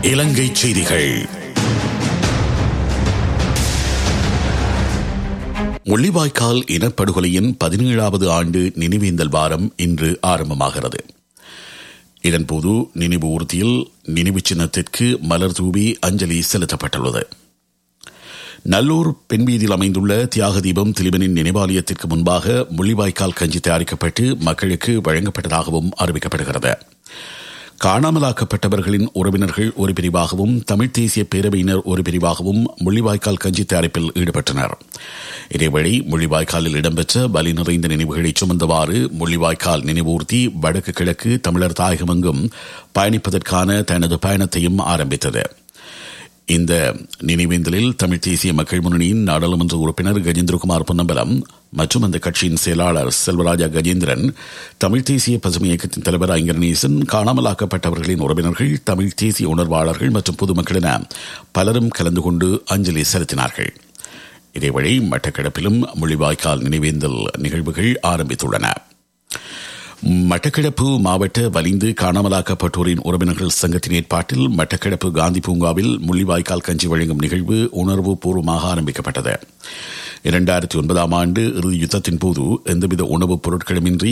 இலங்கை செய்திகள் முள்ளிவாய்க்கால் இனப்படுகொலையின் பதினேழாவது ஆண்டு நினைவேந்தல் வாரம் இன்று ஆரம்பமாகிறது இதன்போது நினைவு ஊர்தியில் நினைவு சின்னத்திற்கு மலர் தூவி அஞ்சலி செலுத்தப்பட்டுள்ளது நல்லூர் பெண்வீதியில் அமைந்துள்ள தியாக தீபம் திலிபனின் நினைவாலயத்திற்கு முன்பாக முள்ளிவாய்க்கால் கஞ்சி தயாரிக்கப்பட்டு மக்களுக்கு வழங்கப்பட்டதாகவும் அறிவிக்கப்படுகிறது காணாமலாக்கப்பட்டவர்களின் உறவினர்கள் ஒரு பிரிவாகவும் தமிழ் தேசிய பேரவையினர் ஒரு பிரிவாகவும் முள்ளிவாய்க்கால் கஞ்சி தயாரிப்பில் ஈடுபட்டனர் இதேவழி முள்ளிவாய்க்காலில் இடம்பெற்ற பலி நிறைந்த நினைவுகளை சுமந்தவாறு முள்ளிவாய்க்கால் நினைவூர்த்தி வடக்கு கிழக்கு தமிழர் தாயகமெங்கும் பயணிப்பதற்கான தனது பயணத்தையும் ஆரம்பித்தது இந்த நினைவேந்தலில் தமிழ் தேசிய மக்கள் முன்னணியின் நாடாளுமன்ற உறுப்பினர் கஜேந்திரகுமார் பொன்னம்பலம் மற்றும் அந்த கட்சியின் செயலாளர் செல்வராஜா கஜேந்திரன் தமிழ் தேசிய பசுமை இயக்கத்தின் தலைவர் ஐங்கரநேசன் காணாமலாக்கப்பட்டவர்களின் உறவினர்கள் தமிழ் தேசிய உணர்வாளர்கள் மற்றும் பொதுமக்கள் என பலரும் கலந்து கொண்டு அஞ்சலி செலுத்தினார்கள் இதேவழி மட்டக்களப்பிலும் மொழிவாய்க்கால் நினைவேந்தல் நிகழ்வுகள் ஆரம்பித்துள்ளன மட்டக்களப்பு மாவட்ட வலிந்து காணாமலாக்கப்பட்டோரின் உறவினர்கள் சங்கத்தின் ஏற்பாட்டில் மட்டக்களப்பு காந்தி பூங்காவில் முள்ளிவாய்க்கால் கஞ்சி வழங்கும் நிகழ்வு உணர்வு பூர்வமாக ஆரம்பிக்கப்பட்டது இரண்டாயிரத்தி ஒன்பதாம் ஆண்டு இறுதி யுத்தத்தின் போது எந்தவித உணவுப் பொருட்களுமின்றி